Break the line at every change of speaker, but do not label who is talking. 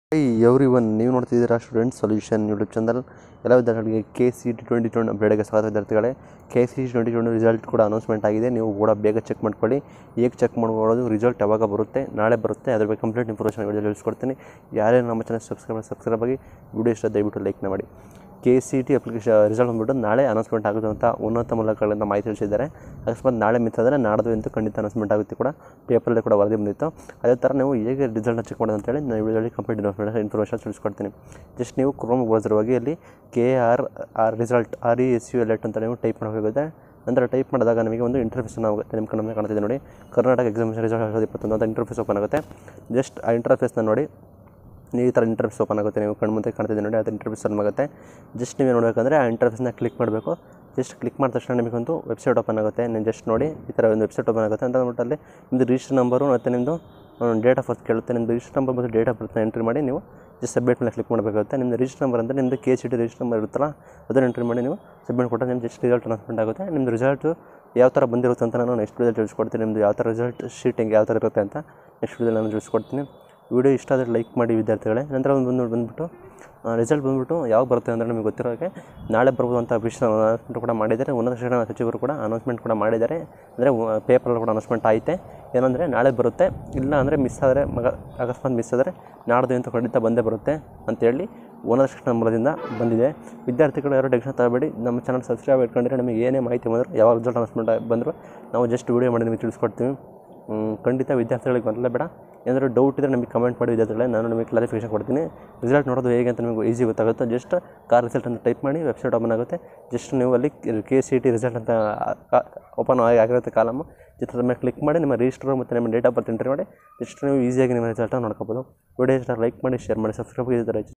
high every one ನೀವು ನೋಡ್ತಿದ್ದೀರಾ student solution YouTube channel ಎಲ್ಲ ವಿದ್ಯಾರ್ಥಿಗಳಿಗೆ K C T twenty twenty ಅಪ್ಡೇಟ್ಗೆ ಸ್ವಾಗತ ವಿದ್ಯಾರ್ಥಿಗಳೇ K C T twenty twenty result ಕೂಡ ಅನೌನ್ಸ್ಮೆಂಟ್ ಆಗಿದೆ ನೀವು ಕೂಡ ಬೇಗ ಚೆಕ್ ಮಾಡ್ಕೊಳ್ಳಿ ಹೇಗೆ ಚೆಕ್ ಮಾಡ್ಕೊಳ್ಳೋದು ರಿಸಲ್ಟ್ ಯಾವಾಗ ಬರುತ್ತೆ ನಾಳೆ ಬರುತ್ತೆ ಅದ್ರ ಬಗ್ಗೆ ಕಂಪ್ಲೀಟ್ ಇನ್ಫಾರ್ಮೇಷನ್ ವಿಡಿಯೋ ತಿಳಿಸ್ಕೊಡ್ತೀನಿ ಯಾರ್ಯಾರು ನಮ್ಮ ಚಾನಲ್ ಸಬ್ಸ್ಕ್ರೈಬ್ ಸಬ್ಸ್ಕ್ರೈಬ್ ಆಗಿ ವಿಡಿಯೋ ಇಷ್ಟ ದಯವಿಟ್ಟು ಲೈಕ್ನ ಮಾಡಿ K C T application result ಬಂದ್ಬಿಟ್ಟು ನಾಳೆ ಅನೌನ್ಸ್ಮೆಂಟ್ ಆಗುತ್ತೆ ಅಂತ ಉನ್ನತ ಮೂಲಗಳಿಂದ ಮಾಹಿತಿ ತಿಳಿಸಿದ್ದಾರೆ ಅಕಸ್ಮಾತ್ ನಾಳೆ ಮಿಸ್ ಆದರೆ ನಾಡ್ದು ಅಂತೂ ಖಂಡಿತ ಅನೌನ್ಸ್ಮೆಂಟ್ ಆಗುತ್ತೆ ಕೂಡ ಪೇಪರಲ್ಲಿ ಕೂಡ ವರದಿ ಬಂದಿತ್ತು ಅದೇ ಥರ ನೀವು ಹೇಗೆ ರಿಸಲ್ಟ್ನ ಚೆಕ್ ಮಾಡೋದು ಅಂತೇಳಿ ನಾನು ವಿಡಿಯೋದಲ್ಲಿ ಕಂಪ್ಲೀಟ್ ಇನ್ಫಾರ್ಮೇಷನ್ ಇನ್ಫಾರ್ಮೇಷನ್ ತಿಳಿಸ್ಕೊಡ್ತೀನಿ ಜಸ್ಟ್ ನೀವು ಕ್ರೋಮ್ ಬ್ರೌಸರ್ ಹೋಗಿ ಅಲ್ಲಿ K R R result R E S U L T ಅಂತ ನೀವು ಟೈಪ್ ಮಾಡಬೇಕಾಗುತ್ತೆ ನಂತರ ಟೈಪ್ ಮಾಡಿದಾಗ ನಿಮಗೆ ಒಂದು ಇಂಟರ್ಫೇಸ್ ಆಗುತ್ತೆ ನಿಮ್ಮ ಕಣ್ಣು ಕಾಣ್ತಿದೆ ನೋಡಿ ಕರ್ನಾಟಕ ಎಕ್ಸಾಮಿನೇಷನ್ ರಿಸಲ್ಟ್ ಎರಡು ಸಾವಿರದ ಇಪ್ಪತ್ತೊಂದು ಅಂತ ಇಂಟರ್ಫೇಸ್ ಓಪನ್ ಆಗುತ್ತೆ ಜಸ್ಟ್ ಆ ಇಂಟರ್ಫೇಸ್ನ ನೋಡಿ ನೀವು ಈ ಥರ ಇಂಟರ್ಫೇಸ್ ಓಪನ್ ಆಗುತ್ತೆ ನೀವು ಕಣ್ಣು ಮುಂದೆ ಕಾಣ್ತಿದೆ ನೋಡಿ ಅದು ಇಂಟರ್ಫೇಸ್ ಓಪನ್ ಆಗುತ್ತೆ ಜಸ್ಟ್ ನೀವು ನೋಡಬೇಕಂದ್ರೆ ಆ ಇಂಟರ್ಫೇಸ್ನ ಕ್ಲಿಕ್ ಮಾಡಬೇಕು ಜಸ್ಟ್ ಕ್ಲಿಕ್ ಮಾಡಿದ ತಕ್ಷಣ ನಿಮಗೊಂದು ವೆಬ್ಸೈಟ್ ಓಪನ್ ಆಗುತ್ತೆ ನೀವು ಜಸ್ಟ್ ನೋಡಿ ಈ ಥರ ಒಂದು ವೆಬ್ಸೈಟ್ ಓಪನ್ ಆಗುತ್ತೆ ಅಂತ ಅಂದ್ಬಿಟ್ಟು ಅಲ್ಲಿ ನಿಮ್ಮದು ರಿಜಿಸ್ಟರ್ ನಂಬರು ಮತ್ತು ನಿಮ್ಮದು ಡೇಟ್ ಆಫ್ ಬರ್ತ್ ಕೇಳುತ್ತೆ ನಿಮ್ಮದು ರಿಜಿಸ್ಟರ್ ನಂಬರ್ ಮತ್ತು ಡೇಟ್ ಆಫ್ ಬರ್ತ್ನ ಎಂಟ್ರಿ ಮಾಡಿ ನೀವು ಜಸ್ಟ್ ಸಬ್ಮಿಟ್ ಮೇಲೆ ಕ್ಲಿಕ್ ಮಾಡಬೇಕಾಗುತ್ತೆ ನಿಮ್ಮದು ರಿಜಿಸ್ಟರ್ ನಂಬರ್ ಅಂದರೆ ನಿಮ್ಮದು K C T register number ಇರುತ್ತಲ್ಲ ಅದನ್ನು ಎಂಟ್ರಿ ಮಾಡಿ ನೀವು ಸಬ್ಮಿಟ್ ಕೊಟ್ಟರೆ ನಿಮ್ಮ ಜಸ್ಟ್ ರಿಸಲ್ಟ್ ಅನೌನ್ಸ್ಮೆಂಟ್ ಆಗುತ್ತೆ ನಿಮ್ಮದು ರಿಸಲ್ಟು ಯಾವ ಥರ ಬಂದಿರುತ್ತೆ ಅಂತ ನಾನು ನೆಕ್ಸ್ಟ್ ವಿಡಿಯೋ ತಿಳಿಸ್ಕೊಡ್ತೀನಿ ನಿಮ್ಮದು ಯಾವ ಥರ ರಿಸಲ್ಟ್ ಶೀಟ್ ಹೆಂಗೆ ಯಾವ ಥರ ಇರುತ್ತೆ ಅಂತ ನೆಕ್ಸ್ಟ್ ವಿಡಿಯೋ ನಾನು ತಿಳಿಸ್ಕೊಡ್ತೀನಿ ವಿಡಿಯೋ ಇಷ್ಟ ಆದರೆ ಲೈಕ್ ಮಾಡಿ ವಿದ್ಯಾರ್ಥಿಗಳೇ ನಂತರ ಒಂದು ಬಂದು ಬಂದುಬಿಟ್ಟು ರಿಸಲ್ಟ್ ಬಂದುಬಿಟ್ಟು ಯಾವಾಗ ಬರುತ್ತೆ ಅಂದರೆ ನಿಮಗೆ ಗೊತ್ತಿರೋ ಹಾಗೆ ನಾಳೆ ಬರ್ಬೋದು ಅಂತ ವಿಷಯ ಅನೌನ್ಸ್ಮೆಂಟ್ ಕೂಡ ಮಾಡಿದ್ದಾರೆ ಉನ್ನತ ಶಿಕ್ಷಣ ಸಚಿವರು ಕೂಡ ಅನೌನ್ಸ್ಮೆಂಟ್ ಕೂಡ ಮಾಡಿದ್ದಾರೆ ಅಂದರೆ ಪೇಪರಲ್ಲಿ ಕೂಡ ಅನೌನ್ಸ್ಮೆಂಟ್ ಐತೆ ಏನಂದರೆ ನಾಳೆ ಬರುತ್ತೆ ಇಲ್ಲ ಅಂದರೆ ಮಿಸ್ ಆದರೆ ಮಗ ಅಕಸ್ಮಾತ್ ಮಿಸ್ ಆದರೆ ನಾಡ್ದು ಅಂತ ಖಂಡಿತ ಬಂದೇ ಬರುತ್ತೆ ಅಂತೇಳಿ ಉನ್ನತ ಶಿಕ್ಷಣ ಮೂಲದಿಂದ ಬಂದಿದೆ ವಿದ್ಯಾರ್ಥಿಗಳು ಯಾರು ಟೆನ್ಷನ್ ತಗೋಬೇಡಿ ನಮ್ಮ ಚಾನಲ್ ಸಬ್ಸ್ಕ್ರೈಬ್ ಇಟ್ಕೊಂಡ್ರೆ ನಮಗೆ ಏನೇ ಮಾಹಿತಿ ಬಂದರೂ ಯಾವಾಗ ರಿಸಲ್ಟ್ ಅನೌನ್ಸ್ಮೆಂಟ್ ಬಂದರೂ ನಾವು ಜಸ್ಟ್ ವಿಡಿಯೋ ಮಾಡಿ ನಿಮಗೆ ತಿಳಿಸ್ಕೊಡ್ತೀವಿ ಹ್ಮ್, ಖಂಡಿತ ವಿದ್ಯಾರ್ಥಿಗಳಿಗೆ ಮೊದಲೇ ಬೇಡ ಏನಾದರೂ ಡೌಟ್ ಇದ್ದರೆ ನಮಗೆ ಕಮೆಂಟ್ ಮಾಡಿ ವಿದ್ಯಾರ್ಥಿಗಳೇ ನಾನು ನಿಮಗೆ ಕ್ಲಾರಿಫಿಕೇಷನ್ ಕೊಡ್ತೀನಿ ರಿಸಲ್ಟ್ ನೋಡೋದು ಹೇಗೆ ಅಂತ ನಿಮಗೆ ಈಸಿ ಗೊತ್ತಾಗುತ್ತೆ ಜಸ್ಟ್ ಕಾರ್ ರಿಸಲ್ಟ್ ಅಂತ ಟೈಪ್ ಮಾಡಿ ವೆಬ್ಸೈಟ್ ಓಪನ್ ಆಗುತ್ತೆ ಜಸ್ಟ್ ನೀವು ಅಲ್ಲಿ ಕೆ ಸಿ ಟಿ ರಿಸಲ್ಟ್ ಅಂತ ಓಪನ್ ಆಗಿರುತ್ತೆ ಕಾಲಮ್ ಚಿತ್ರದ ಮೇಲೆ ಕ್ಲಿಕ್ ಮಾಡಿ ನಿಮ್ಮ ರಿಜಿಸ್ಟರ್ ಮತ್ತು ನಿಮ್ಮ ಡೇಟ್ ಆಫ್ ಬರ್ತ್ ಎಂಟ್ರಿ ಮಾಡಿ ಜಸ್ಟ್ ನೀವು ಈಸಿಯಾಗಿ ನಿಮ್ಮ ರಿಸಲ್ಟನ್ನು ನೋಡ್ಕೋಬೋದು ವಿಡಿಯೋ ಇಷ್ಟ ಲೈಕ್ ಮಾಡಿ ಶೇರ್ ಮಾಡಿ ಸಬ್ಸ್ಕ್ರೈಬ್ ಇದ್ದರೆ